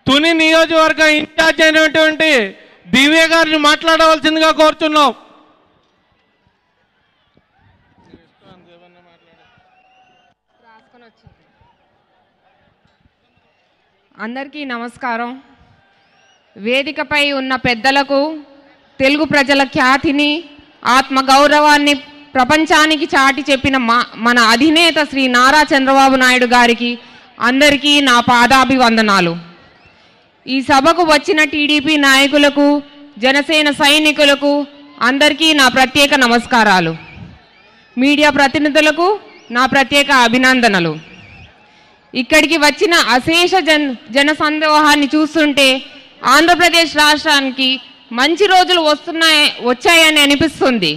తుని నియోజకవర్గ ఇన్ఛార్జ్ అయినటువంటి దివ్య గారిని మాట్లాడవలసిందిగా కోరుతున్నాం అందరికీ నమస్కారం వేదికపై ఉన్న పెద్దలకు తెలుగు ప్రజల ఖ్యాతిని ఆత్మగౌరవాన్ని ప్రపంచానికి చాటి చెప్పిన మా మన అధినేత శ్రీ నారా చంద్రబాబు నాయుడు గారికి అందరికీ నా పాదాభివందనాలు ఈ సభకు వచ్చిన టీడీపీ నాయకులకు జనసేన సైనికులకు అందరికీ నా ప్రత్యేక నమస్కారాలు మీడియా ప్రతినిధులకు నా ప్రత్యేక అభినందనలు ఇక్కడికి వచ్చిన అశేష జన్ జన సందోహాన్ని చూస్తుంటే ఆంధ్రప్రదేశ్ రాష్ట్రానికి మంచి రోజులు వస్తున్నాయి వచ్చాయని అనిపిస్తుంది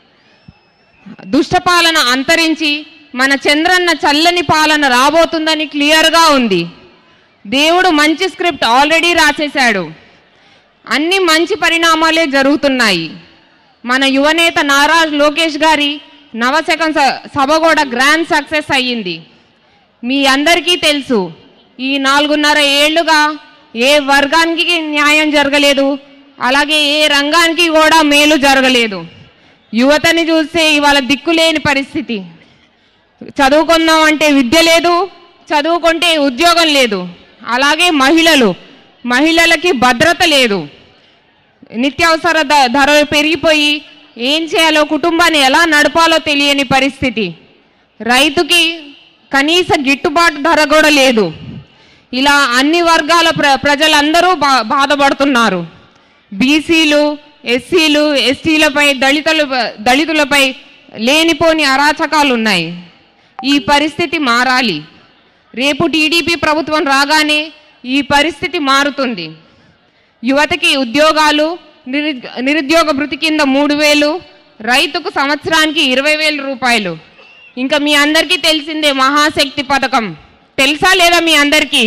దుష్టపాలన అంతరించి మన చంద్రన్న చల్లని పాలన రాబోతుందని క్లియర్గా ఉంది దేవుడు మంచి స్క్రిప్ట్ ఆల్రెడీ రాసేశాడు అన్ని మంచి పరిణామాలే జరుగుతున్నాయి మన యువనేత నారా లోకేష్ గారి నవశకం స- సభ కూడా గ్రాండ్ సక్సెస్ అయ్యింది మీ అందరికీ తెలుసు ఈ నాలుగున్నర ఏళ్లుగా ఏ వర్గానికి న్యాయం జరగలేదు అలాగే ఏ రంగానికి కూడా మేలు జరగలేదు యువతని చూస్తే ఇవాళ దిక్కులేని పరిస్థితి చదువుకుందాం అంటే విద్య లేదు చదువుకుంటే ఉద్యోగం లేదు అలాగే మహిళలు మహిళలకి భద్రత లేదు నిత్యావసర ధ- ధరలు పెరిగిపోయి ఏం చేయాలో కుటుంబాన్ని ఎలా నడపాలో తెలియని పరిస్థితి రైతుకి కనీస గిట్టుబాటు ధర కూడా లేదు ఇలా అన్ని వర్గాల ప్ర ప్రజలందరూ బా బాధపడుతున్నారు బీసీలు ఎస్సీలు ఎస్టీలపై దళితుల దళితులపై లేనిపోని అరాచకాలు ఉన్నాయి ఈ పరిస్థితి మారాలి రేపు టీడీపీ ప్రభుత్వం రాగానే ఈ పరిస్థితి మారుతుంది యువతకి ఉద్యోగాలు నిరు నిరుద్యోగ భృతి కింద మూడు వేలు రైతుకు సంవత్సరానికి ఇరవై వేల రూపాయలు ఇంకా మీ అందరికీ తెలిసిందే మహాశక్తి పథకం తెలుసా లేదా మీ అందరికీ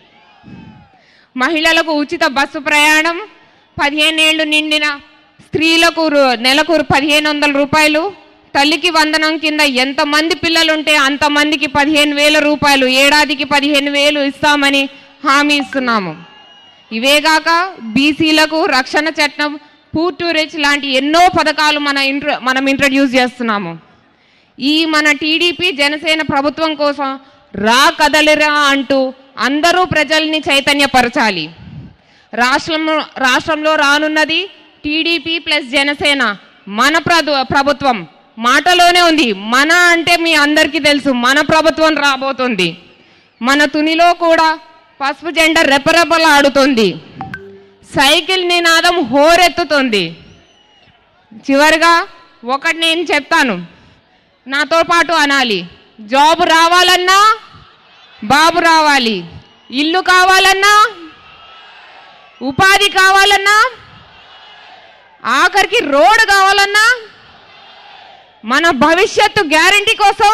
మహిళలకు ఉచిత బస్సు ప్రయాణం పదిహేను ఏళ్ళు నిండిన స్త్రీలకు రు- నెలకు పదిహేను వందల రూపాయలు తల్లికి వందనం కింద ఎంతమంది పిల్లలుంటే అంతమందికి పదిహేను వేల రూపాయలు ఏడాదికి పదిహేను వేలు ఇస్తామని హామీ ఇస్తున్నాము ఇవేగాక బీసీలకు రక్షణ చట్టం పూర్ టు రిచ్ లాంటి ఎన్నో పథకాలు మన ఇంట్ర మనం ఇంట్రడ్యూస్ చేస్తున్నాము ఈ మన టీడీపీ జనసేన ప్రభుత్వం కోసం రా కదలిరా అంటూ అందరూ ప్రజల్ని చైతన్యపరచాలి రాష్ట్రంలో రాష్ట్రంలో రానున్నది టీడీపీ ప్లస్ జనసేన మన ప్రభు ప్రభుత్వం మాటలోనే ఉంది మన అంటే మీ అందరికీ తెలుసు మన ప్రభుత్వం రాబోతుంది మన తునిలో కూడా పసుపు జెండా రెపరెపలాడుతుంది సైకిల్ నినాదం హోరెత్తుతుంది చివరిగా ఒకటి నేను చెప్తాను నాతో పాటు అనాలి జాబ్ రావాలన్నా బాబు రావాలి ఇల్లు కావాలన్నా ఉపాధి కావాలన్నా ఆఖరికి రోడ్ కావాలన్నా మన భవిష్యత్తు గ్యారంటీ కోసం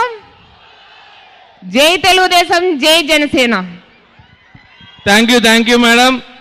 జై తెలుగుదేశం జై Janasena thank you thank you madam